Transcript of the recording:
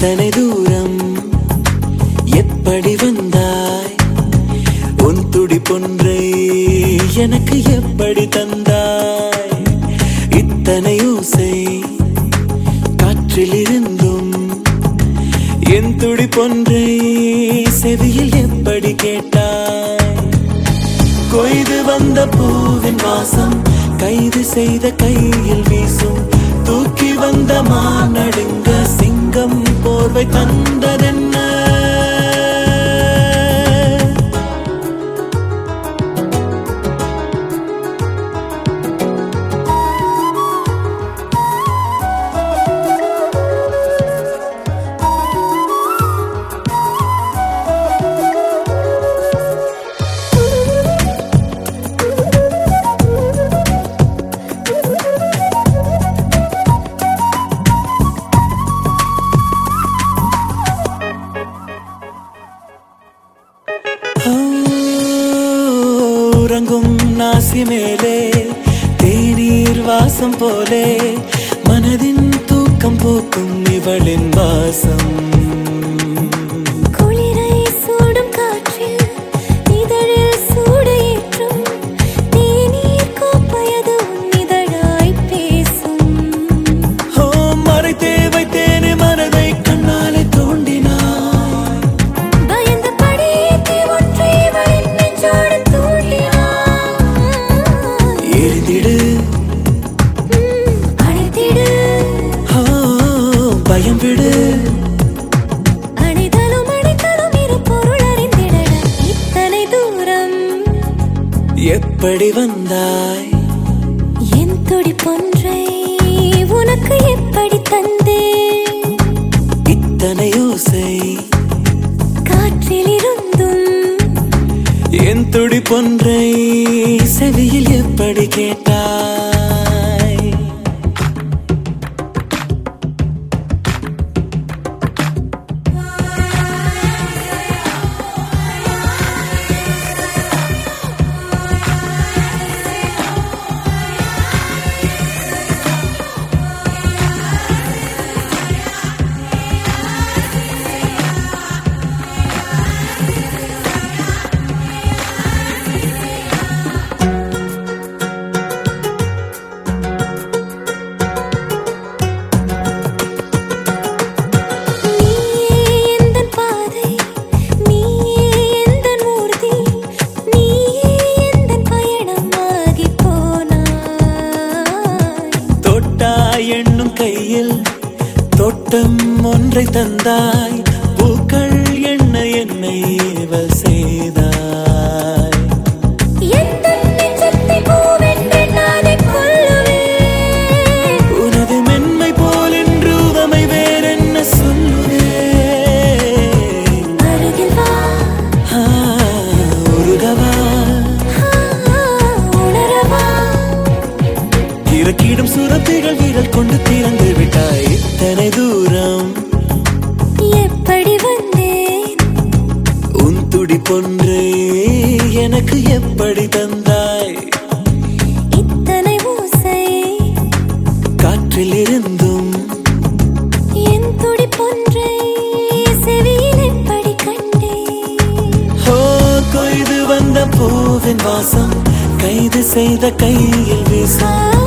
இத்தனை தூரம் எப்படி வந்தாய் உன் துடி பொன்றை எனக்கு எப்படி தந்தாய் இத்தனை ஓசை காற்றில் இருந்தும் என் துடி பொன்றை செவியில் எப்படி கேட்டாய் கொய்து வந்த பூவின் வாசம் கைது செய்த கையில் வீசும் தூக்கி வந்த மானடுங்க சிங்கம் போர்வை தந்ததென்ன ஆ, உறங்கும் நாசி மேலே தேநீர் வாசம் போலே மனதின் தூக்கம் போக்கும் இவளின் வாசம் குளிரை சூடும் காற்றில் இதழில் சூடேற்றும் தேநீர் கோப்பையது உன் இதழாய் பேசும் ஓ மறைத்தே வைத்தேனே மனதை கண்ணாலே தோண்டினாய் பயந்த படியேற்றி ஒன்றை இவளின் நெஞ்சோடு தூண்டினாய். எரிந்திடு ம், அணைத்திடு, ஓ பயம் விடு அணைதலும் அணைத்தலும் இரு பொருள் அறிந்திடட. இத்தனை தூரம் எப்படி வந்தாய் என் துடிப்பொன்றை உனக்கு எப்படி தந்தேன் இத்தனை ஓசை காற்றில் இருந்தும் என் துடி பொன்றை செவியில் எப்படி கேட்டாய் நீயே எந்தன் பாதை நீயே எந்தன் ஊர்தி நீயே எந்தன் பயணமாகி போனாய் தொட்டாய் என்னும் கையில் தோட்டம் ஒன்றை தந்தாய் பூக்கள் என்ன என்னை ஏவல் செய்தாய் எந்தன் நெஞ்சத்தை பூவென்று நானே கொல்லுவேன் உனது மென்மை போல் என்று உவமை வேறென்ன சொல்லுவேன் அருகில் வா ஆ, உருகவா ஆ, உணரவா இறக்கிடும் சுரப்பிகள் விரல் கொண்டு திறந்து விட்டாய் இத்தனை தூரம் எப்படி வந்தேன் உன் துடி பொன்றே எனக்கு எப்படி தந்தாய் இத்தனை ஓசை காற்றில் இருந்தும் என் துடிப்பொன்றை செவியில் எப்படி கண்டேன் ஓ கொய்து வந்த பூவின் வாசம் கைது செய்த கையில் வீசும் ஆ